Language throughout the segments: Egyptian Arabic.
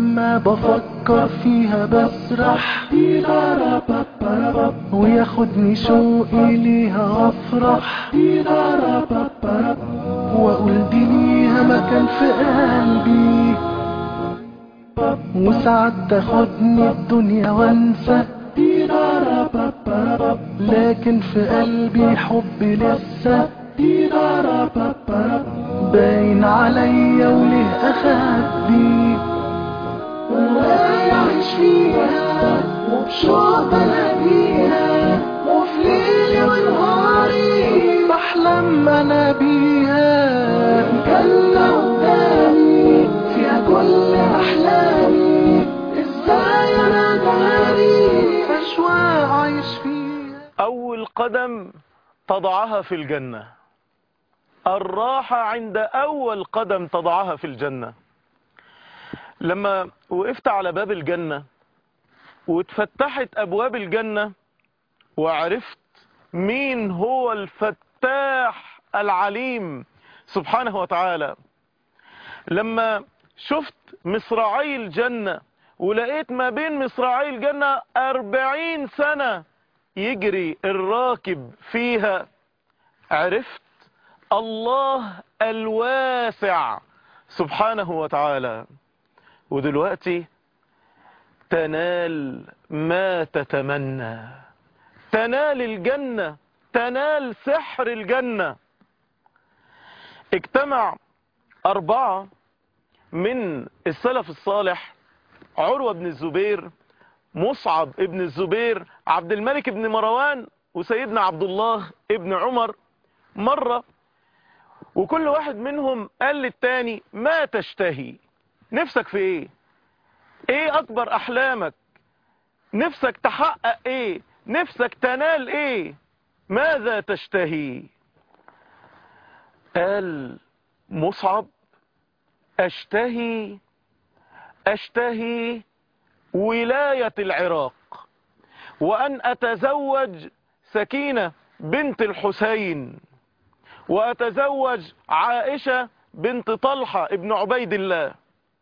لما بفكر فيها بسرح وياخدني شوقي ليها افرح واقول دي ليها مكان في قلبي وساعات تاخدني الدنيا وانسى لكن في قلبي حب لسه باين عليا وليه اخبي وعايش فيها وبشوق بلاقيها وفي ليلي ونهاري بحلم انا بيها جنة قدامي فيها كل احلامي ازاي انا داري اشواق عايش فيها أول قدم تضعها في الجنة الراحة عند أول قدم تضعها في الجنة لما وقفت على باب الجنة واتفتحت أبواب الجنة وعرفت مين هو الفتاح العليم سبحانه وتعالى لما شفت مصراعي الجنة ولقيت ما بين مصراعي الجنة أربعين سنة يجري الراكب فيها عرفت الله الواسع سبحانه وتعالى ودلوقتي تنال ما تتمنى تنال الجنة تنال سحر الجنة اجتمع أربعة من السلف الصالح عروة بن الزبير مصعب ابن الزبير عبد الملك بن مروان وسيدنا عبد الله ابن عمر مرة وكل واحد منهم قال للتاني ما تشتهي نفسك في ايه ايه اكبر احلامك نفسك تحقق ايه نفسك تنال ايه ماذا تشتهي قال مصعب اشتهي اشتهي ولاية العراق وأن أتزوج سكينة بنت الحسين وأتزوج عائشة بنت طلحة ابن عبيد الله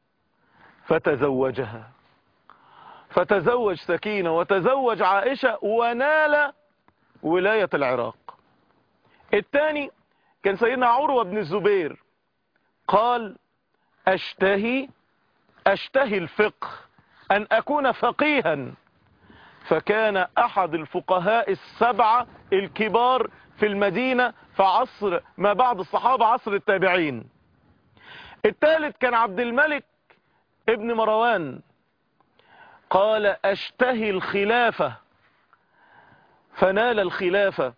فتزوجها فتزوج سكينة وتزوج عائشة ونال ولاية العراق الثاني كان سيدنا عروة بن الزبير قال أشتهي أشتهي الفقه أن أكون فقيها فكان أحد الفقهاء السبعة الكبار في المدينة في عصر ما بعد الصحابة عصر التابعين الثالث كان عبد الملك ابن مروان قال أشتهي الخلافة فنال الخلافة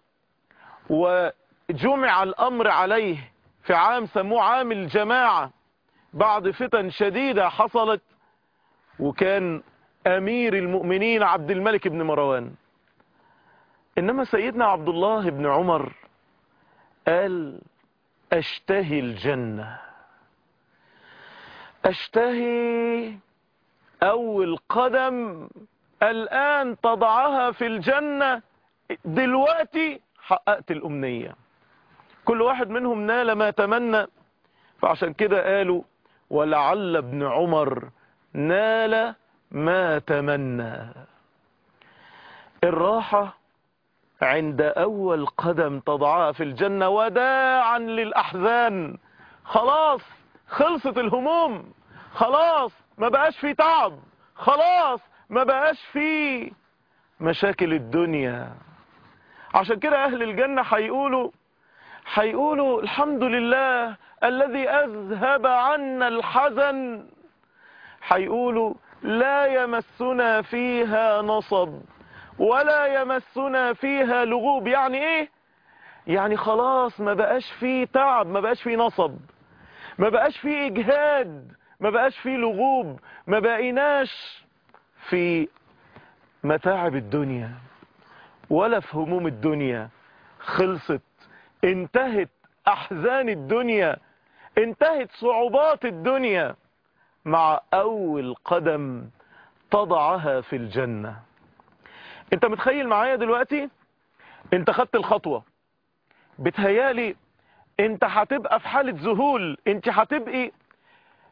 وجمع الأمر عليه في عام سموه عام الجماعة بعد فتن شديدة حصلت وكان أمير المؤمنين عبد الملك بن مروان إنما سيدنا عبد الله بن عمر قال أشتهي الجنة أشتهي أول قدم الآن تضعها في الجنة دلوقتي حققت الأمنية كل واحد منهم نال ما تمنى فعشان كده قالوا ولعل ابن عمر نال ما تمنى الراحة عند أول قدم تضعها في الجنة وداعا للأحزان خلاص خلصت الهموم خلاص ما بقاش في تعب خلاص ما بقاش في مشاكل الدنيا عشان كده أهل الجنة هيقولوا هيقولوا الحمد لله الذي أذهب عنا الحزن هيقولوا لا يمسنا فيها نصب ولا يمسنا فيها لغوب يعني ايه يعني خلاص ما بقاش فيه تعب ما بقاش فيه نصب ما بقاش فيه اجهاد ما بقاش فيه لغوب ما بقيناش في متاعب الدنيا ولا في هموم الدنيا خلصت انتهت احزان الدنيا انتهت صعوبات الدنيا مع اول قدم تضعها في الجنة انت متخيل معايا دلوقتي انت خدت الخطوة بتهيالي انت هتبقى في حالة ذهول انت هتبقي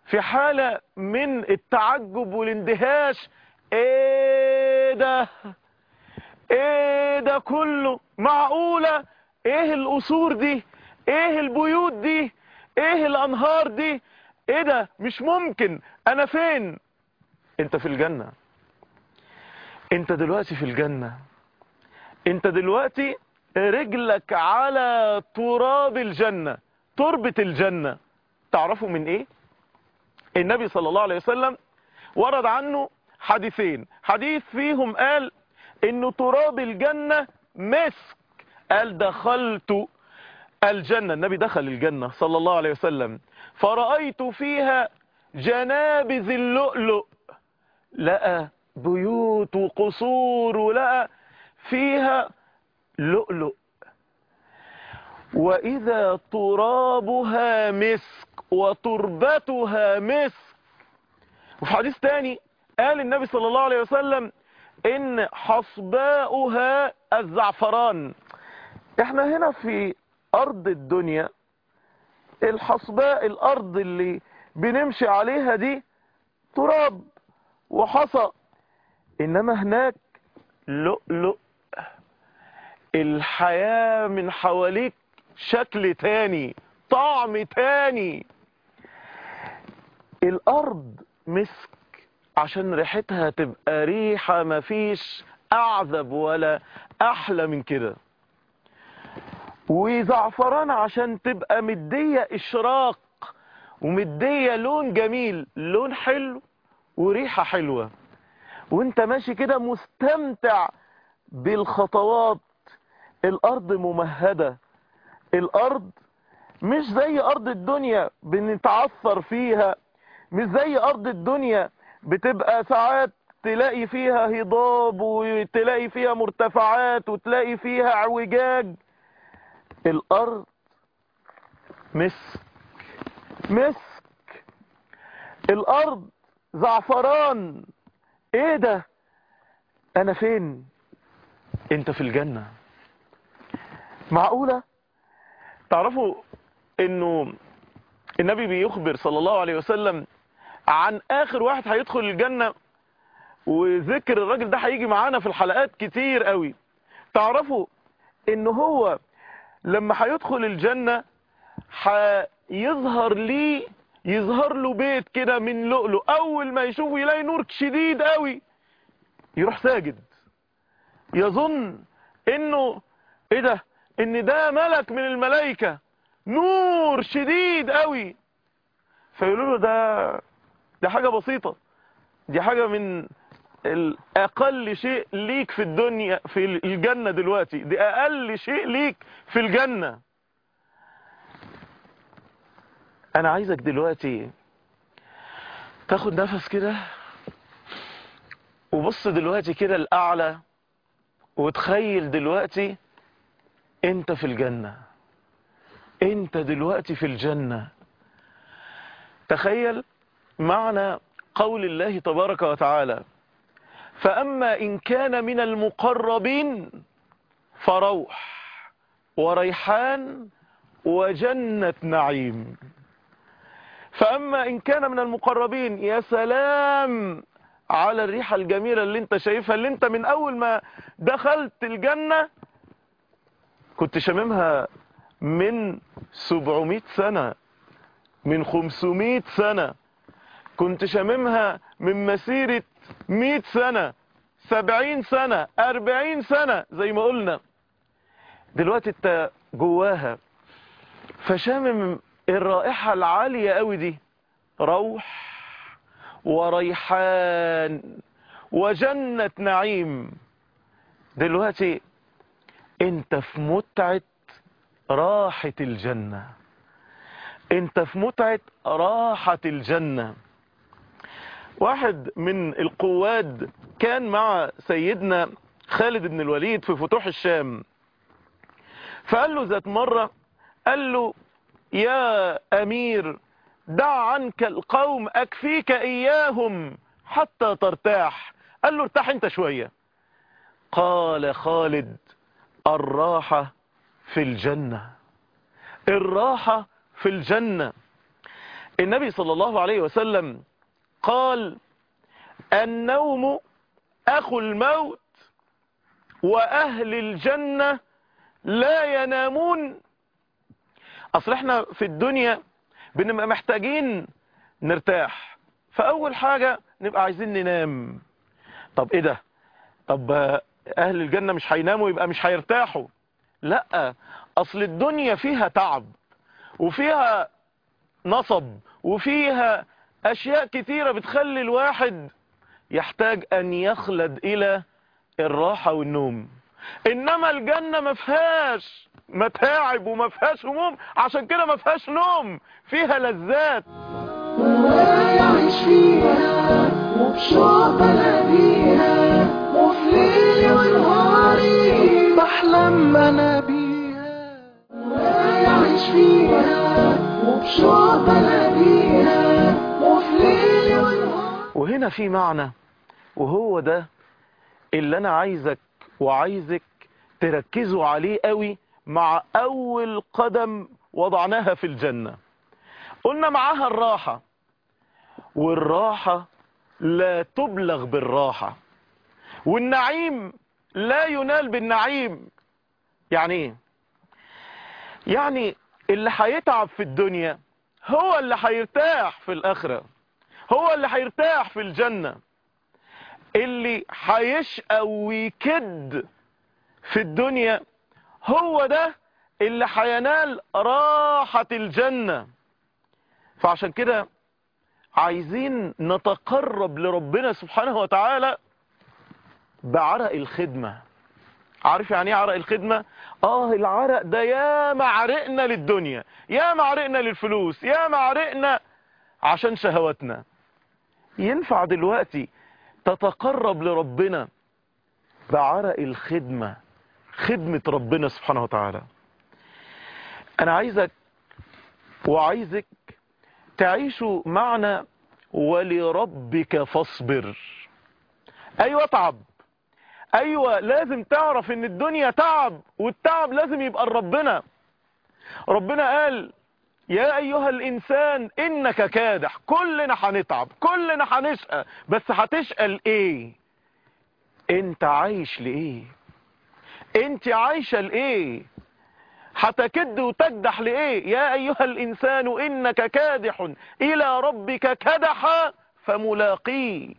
في حالة من التعجب والاندهاش ايه ده ايه ده كله معقولة ايه القصور دي ايه البيوت دي ايه الانهار دي ايه ده مش ممكن انا فين انت في الجنة انت دلوقتي في الجنة انت دلوقتي رجلك على تراب الجنة تربة الجنة تعرفوا من ايه النبي صلى الله عليه وسلم ورد عنه حديثين حديث فيهم قال انه تراب الجنة مسك قال دخلت الجنة النبي دخل الجنة صلى الله عليه وسلم فرأيت فيها جنابذ اللؤلؤ لقى بيوت وقصور ولقى فيها لؤلؤ وإذا ترابها مسك وتربتها مسك وفي حديث تاني قال النبي صلى الله عليه وسلم إن حصباؤها الزعفران احنا هنا في أرض الدنيا الحصباء الأرض اللي بنمشي عليها دي تراب وحصى إنما هناك لؤلؤ الحياة من حواليك شكل تاني طعم تاني الأرض مسك عشان ريحتها تبقى ريحة مفيش أعذب ولا أحلى من كده وزعفران عشان تبقى مدية إشراق ومدية لون جميل لون حلو وريحة حلوة وانت ماشي كده مستمتع بالخطوات الأرض ممهدة الأرض مش زي أرض الدنيا بنتعثر فيها مش زي أرض الدنيا بتبقى ساعات تلاقي فيها هضاب وتلاقي فيها مرتفعات وتلاقي فيها اعوجاج الأرض مسك مسك الأرض زعفران ايه ده انا فين انت في الجنة معقولة تعرفوا انه النبي بيخبر صلى الله عليه وسلم عن اخر واحد هيدخل الجنة وذكر الراجل ده هيجي معانا في الحلقات كتير قوي تعرفوا ان هو لما هيدخل الجنة هيظهر ليه يظهر له بيت كده من لؤلؤ اول ما يشوفه يلاقي نور شديد قوي يروح ساجد يظن انه ايه ده ان ده ملك من الملائكة نور شديد قوي فيقولوا له ده دي حاجة بسيطة دي حاجة من اقل شيء ليك في الدنيا في الجنة دلوقتي دي اقل شيء ليك في الجنة انا عايزك دلوقتي تاخد نفس كده وبص دلوقتي كده الاعلى وتخيل دلوقتي انت في الجنة انت دلوقتي في الجنة تخيل معنى قول الله تبارك وتعالى فأما إن كان من المقربين فروح وريحان وجنة نعيم فأما إن كان من المقربين يا سلام على الريحة الجميلة اللي انت شايفها اللي انت من أول ما دخلت الجنة كنت شاممها من 700 سنة من 500 سنة كنت شاممها من مسيرة 100 سنة 70 سنة 40 سنة زي ما قلنا دلوقتي انت جواها فشامم الرائحة العالية قوي دي روح وريحان وجنة نعيم دلوقتي انت في متعة راحة الجنة انت في متعة راحة الجنة واحد من القواد كان مع سيدنا خالد بن الوليد في فتوح الشام فقال له ذات مرة قال له يا أمير دع عنك القوم أكفيك إياهم حتى ترتاح قال له ارتاح انت شوية قال خالد الراحة في الجنة الراحة في الجنة النبي صلى الله عليه وسلم قال النوم أخو الموت وأهل الجنة لا ينامون أصل احنا في الدنيا بنبقى محتاجين نرتاح فأول حاجة نبقى عايزين ننام طب ايه ده طب أهل الجنة مش هيناموا يبقى مش هيرتاحوا لا أصل الدنيا فيها تعب وفيها نصب وفيها أشياء كتيرة بتخلي الواحد يحتاج أن يخلد إلى الراحة والنوم إنما الجنة ما فيهاش متاعب وما فيهاش هموم عشان كده ما فيهاش نوم فيها لذات ويعيش فيها وبشوق بلاقيها وفي ليلي ونهاري بحلم انا بيها ويعيش فيها وبشوق بلاقيها وفي ليلي ونهاري وهنا في معنى وهو ده اللي أنا عايزك وعايزك تركزوا عليه قوي مع أول قدم وضعناها في الجنة قلنا معاها الراحة والراحة لا تبلغ بالراحة والنعيم لا ينال بالنعيم يعني ايه يعني اللي هيتعب في الدنيا هو اللي هيرتاح في الآخرة هو اللي هيرتاح في الجنة اللي هيشقى ويكد في الدنيا هو ده اللي هينال راحة الجنة فعشان كده عايزين نتقرب لربنا سبحانه وتعالى بعرق الخدمة عارف يعني ايه عرق الخدمة اه العرق ده يا معرقنا للدنيا يا معرقنا للفلوس يا معرقنا عشان شهواتنا ينفع دلوقتي تتقرب لربنا بعرق الخدمة خدمة ربنا سبحانه وتعالى انا عايزك وعايزك تعيشوا معنا ولربك فاصبر ايوه تعب ايوه لازم تعرف ان الدنيا تعب والتعب لازم يبقى لربنا ربنا قال يا ايها الانسان انك كادح كلنا هنتعب كلنا هنشقى بس هتشقى لايه انت عايش لايه انت عايشه لايه هتكد وتكدح لإيه يا أيها الإنسان إنك كادح إلى ربك كدحا فملاقيه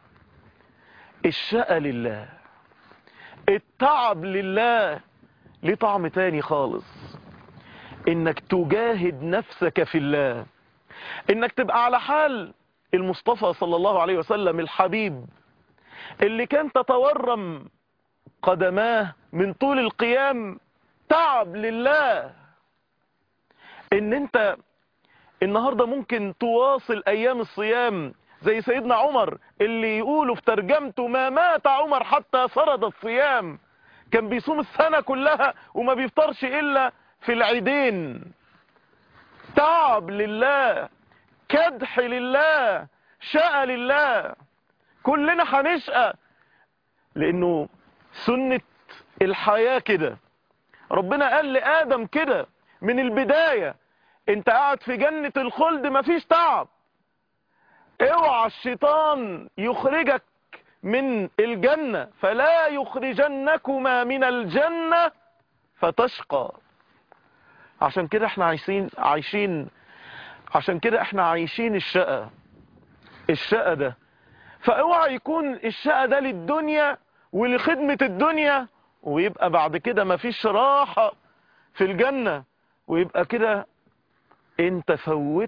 الشقى لله التعب لله ليه طعم تاني خالص انك تجاهد نفسك في الله انك تبقى على حال المصطفى صلى الله عليه وسلم الحبيب اللي كان تتورم قدماه من طول القيام تعب لله ان انت النهاردة ممكن تواصل ايام الصيام زي سيدنا عمر اللي يقولوا في ترجمته ما مات عمر حتى سرد الصيام كان بيصوم السنة كلها وما بيفطرش الا في العيدين تعب لله كدح لله شقى لله كلنا هنشقى لانه سنة الحياة كده ربنا قال لآدم كده من البداية انت قاعد في جنة الخلد مفيش تعب اوعى الشيطان يخرجك من الجنة فلا يخرجنكما من الجنة فتشقى عشان كده احنا عايشين عايشين عشان كده احنا عايشين الشقة الشقة ده فاوعى يكون الشقة ده للدنيا ولخدمة الدنيا ويبقى بعد كده مفيش راحة في الجنة ويبقى كده انت فوت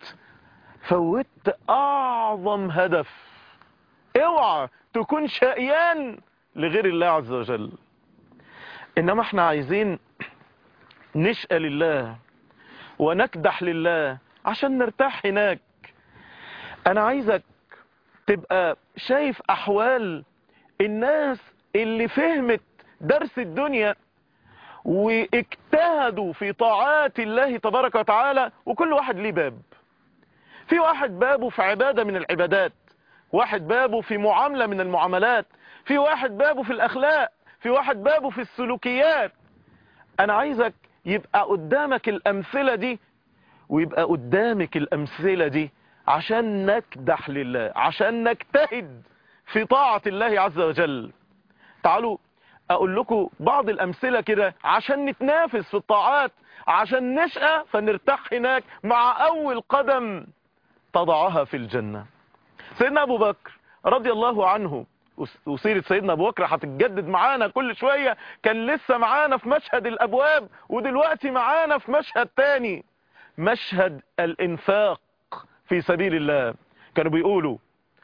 فوت اعظم هدف اوعى تكون شقيان لغير الله عز وجل انما احنا عايزين نشقى لله ونكدح لله عشان نرتاح هناك انا عايزك تبقى شايف احوال الناس اللي فهمت درس الدنيا واجتهدوا في طاعات الله تبارك وتعالى وكل واحد ليه باب في واحد بابه في عبادة من العبادات واحد بابه في معاملة من المعاملات في واحد بابه في الأخلاق في واحد بابه في السلوكيات أنا عايزك يبقى قدامك الأمثلة دي ويبقى قدامك الأمثلة دي عشان نكدح لله عشان نجتهد في طاعة الله عز وجل تعالوا أقول لكم بعض الأمثلة كده عشان نتنافس في الطاعات عشان نشقى فنرتاح هناك مع أول قدم تضعها في الجنة سيدنا أبو بكر رضي الله عنه وسيرة سيدنا أبو بكر هتتجدد معانا كل شوية كان لسه معانا في مشهد الأبواب ودلوقتي معانا في مشهد تاني مشهد الإنفاق في سبيل الله كانوا بيقولوا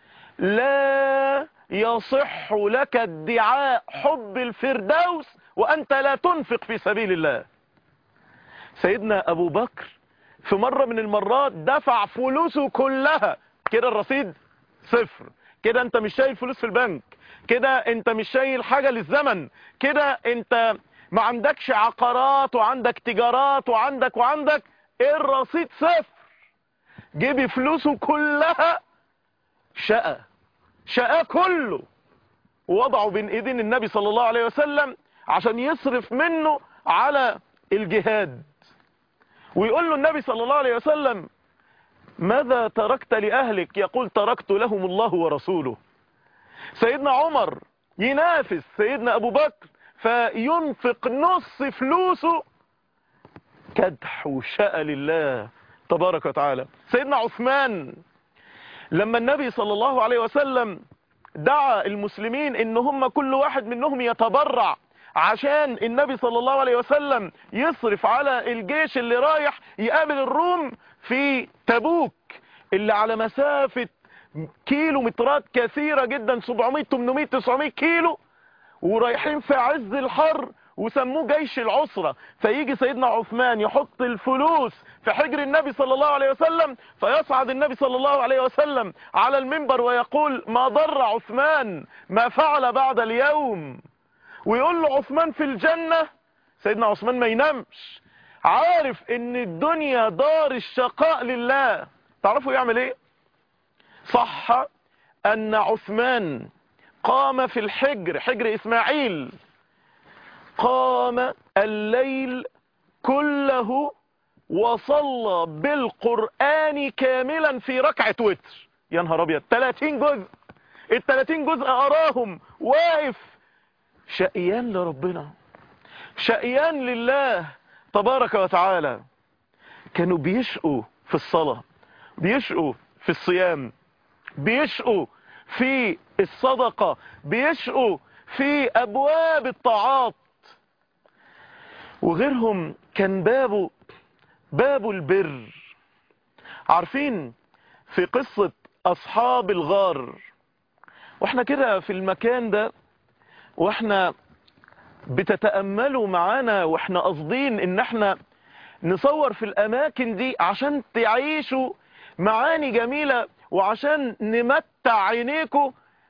لا يصح لك ادعاء حب الفردوس وأنت لا تنفق في سبيل الله سيدنا أبو بكر في مرة من المرات دفع فلوسه كلها كده الرصيد صفر كده انت مش شايل فلوس في البنك كده انت مش شايل حاجة للزمن كده انت ما عندكش عقارات وعندك تجارات وعندك وعندك الرصيد صفر جيبي فلوسه كلها شقى شقى كله ووضعه بين ايدين النبي صلى الله عليه وسلم عشان يصرف منه على الجهاد ويقول له النبي صلى الله عليه وسلم ماذا تركت لأهلك يقول تركت لهم الله ورسوله سيدنا عمر ينافس سيدنا أبو بكر فينفق نص فلوسه كدح وشاء لله تبارك وتعالى سيدنا عثمان لما النبي صلى الله عليه وسلم دعا المسلمين ان هم كل واحد منهم يتبرع عشان النبي صلى الله عليه وسلم يصرف على الجيش اللي رايح يقابل الروم في تبوك اللي على مسافة كيلو مترات كثيرة جدا 700 800 900 كيلو ورايحين في عز الحر وسموه جيش العسرة فيجي سيدنا عثمان يحط الفلوس في حجر النبي صلى الله عليه وسلم فيصعد النبي صلى الله عليه وسلم على المنبر ويقول ما ضر عثمان ما فعل بعد اليوم ويقول له عثمان في الجنة سيدنا عثمان ما ينامش عارف ان الدنيا دار الشقاء لله تعرفوا يعمل ايه صح ان عثمان قام في الحجر حجر اسماعيل قام الليل كله وصلى بالقرآن كاملا في ركعة وتر يا نهار ابيض 30 جزء ال 30 جزء اراهم واقف شقيان لربنا شقيان لله تبارك وتعالى كانوا بيشقوا في الصلاة بيشقوا في الصيام بيشقوا في الصدقة بيشقوا في أبواب الطاعات وغيرهم كان بابه باب البر عارفين في قصة أصحاب الغار واحنا كده في المكان ده واحنا بتتأملوا معانا واحنا قصدين ان احنا نصور في الاماكن دي عشان تعيشوا معاني جميلة وعشان نمتع عينيكم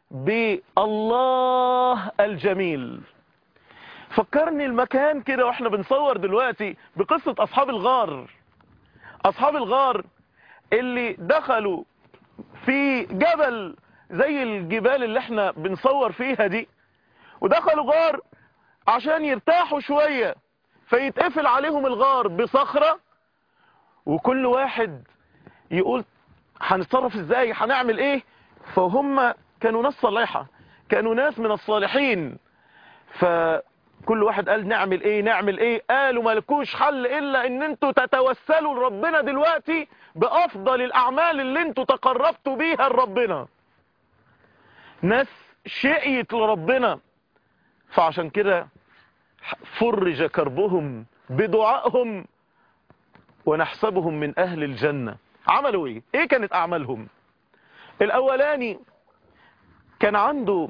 بالله الجميل فكرني المكان كده واحنا بنصور دلوقتي بقصة اصحاب الغار اصحاب الغار اللي دخلوا في جبل زي الجبال اللي احنا بنصور فيها دي ودخلوا غار عشان يرتاحوا شوية فيتقفل عليهم الغار بصخرة وكل واحد يقول هنتصرف ازاي هنعمل ايه فهم كانوا ناس صالحة كانوا ناس من الصالحين فكل واحد قال نعمل ايه نعمل ايه قالوا ملكوش حل الا ان انتوا تتوسلوا لربنا دلوقتي بافضل الاعمال اللي انتوا تقربتوا بيها لربنا ناس شقيت لربنا فعشان كده فرج كربهم بدعائهم ونحسبهم من اهل الجنة عملوا ايه ايه كانت اعمالهم الاولاني كان عنده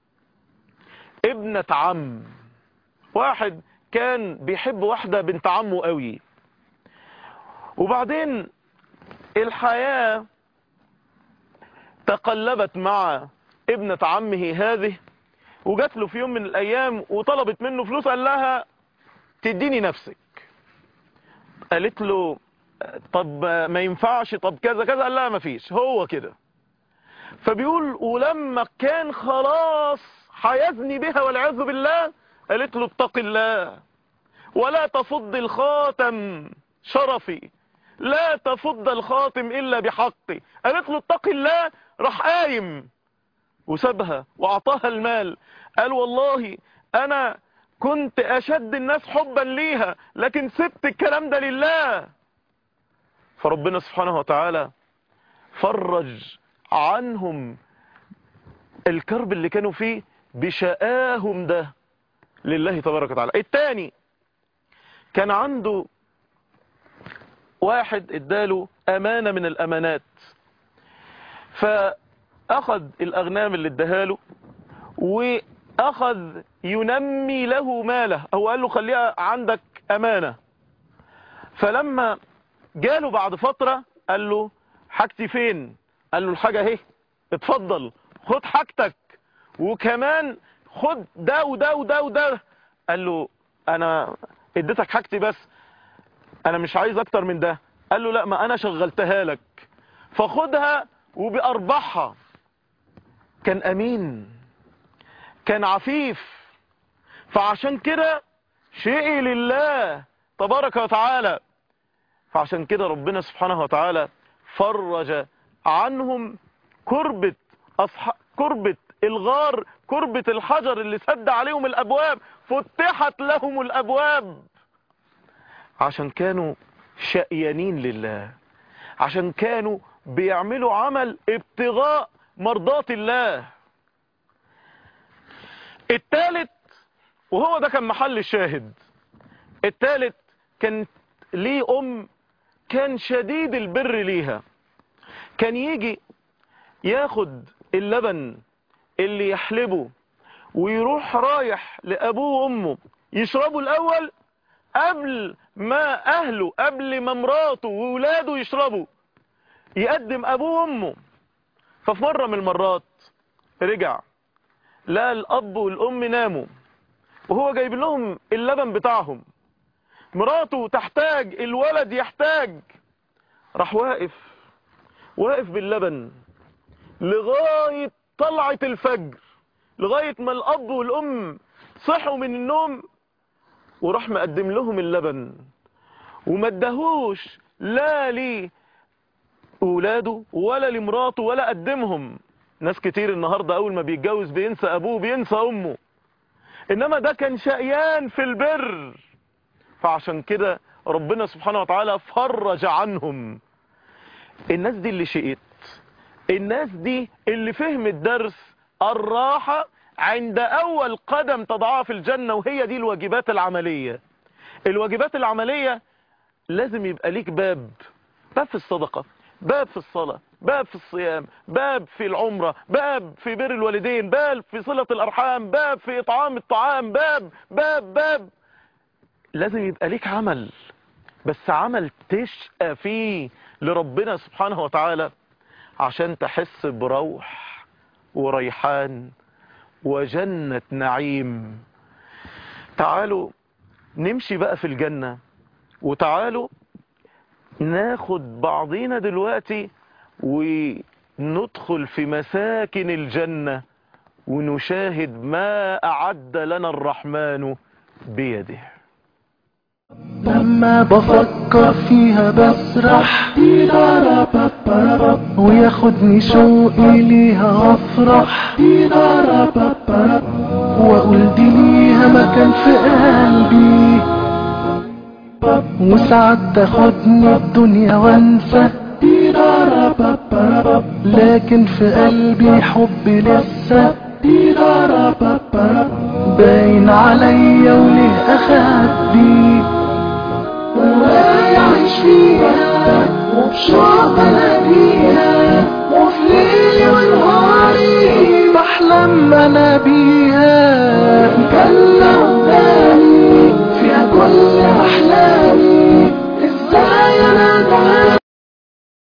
ابنة عم واحد كان بيحب واحدة بنت عمه قوي وبعدين الحياة تقلبت مع ابنة عمه هذه وجات له في يوم من الايام وطلبت منه فلوس قال لها تديني نفسك قالت له طب ما ينفعش طب كذا كذا قال لها ما فيش هو كده فبيقول ولما كان خلاص هيزني بها والعياذ بالله قالت له اتق الله ولا تفض الخاتم شرفي لا تفض الخاتم الا بحقه قالت له اتق الله راح قايم وسابها واعطاها المال قال والله انا كنت اشد الناس حبا ليها لكن سبت الكلام ده لله فربنا سبحانه وتعالى فرج عنهم الكرب اللي كانوا فيه بشقاهم ده لله تبارك وتعالى التاني كان عنده واحد اداله امانة من الامانات فاخذ الاغنام اللي اداها واخذ ينمي له ماله او قال له خليها عندك امانة فلما جاله بعد فترة قال له حاجتي فين قال له الحاجة اهي اتفضل خد حاجتك وكمان خد ده وده وده وده قال له انا اديتك حاجتي بس انا مش عايز اكتر من ده قال له لا ما انا شغلتها لك فخدها وبأرباحها كان امين كان عفيف فعشان كده شيء لله تبارك وتعالى فعشان كده ربنا سبحانه وتعالى فرج عنهم كربة أصح... كربة الغار كربة الحجر اللي سد عليهم الأبواب فتحت لهم الأبواب عشان كانوا شقيانين لله عشان كانوا بيعملوا عمل ابتغاء مرضات الله التالت وهو ده كان محل الشاهد التالت كان ليه أم كان شديد البر ليها كان يجي ياخد اللبن اللي يحلبه ويروح رايح لأبوه وأمه يشربوا الأول قبل ما أهله قبل ما مراته وولاده يشربوا يقدم أبوه وأمه ففي مرة من المرات رجع لا الأب والأم ناموا وهو جايب لهم اللبن بتاعهم مراته تحتاج الولد يحتاج راح واقف واقف باللبن لغاية طلعة الفجر لغاية ما الأب والأم صحوا من النوم وراح مقدم لهم اللبن وما ادهوش لا لي اولاده ولا لمراته ولا قدمهم ناس كتير النهاردة اول ما بيتجوز بينسى ابوه بينسى امه انما ده كان شقيان في البر فعشان كده ربنا سبحانه وتعالى فرج عنهم الناس دي اللي شقيت الناس دي اللي فهمت درس الراحة عند اول قدم تضعها في الجنة وهي دي الواجبات العملية الواجبات العملية لازم يبقى ليك باب باب في الصدقة باب في الصلاة باب في الصيام باب في العمرة باب في بر الوالدين باب في صلة الأرحام باب في إطعام الطعام باب باب باب لازم يبقى ليك عمل بس عمل تشقى فيه لربنا سبحانه وتعالى عشان تحس بروح وريحان وجنة نعيم تعالوا نمشي بقى في الجنة وتعالوا ناخد بعضينا دلوقتي وندخل في مساكن الجنة ونشاهد ما أعد لنا الرحمن بيده لما بفكر فيها بسرح وياخدني شوقي ليها افرح واقول دي ليها مكان في قلبي وساعات تاخدني الدنيا وانسى لكن في قلبي حب لسه باين عليا وليه اخبي ويعيش فيها وبشوق بلاقيها وفي ليلي ونهاري بحلم انا بيها كلا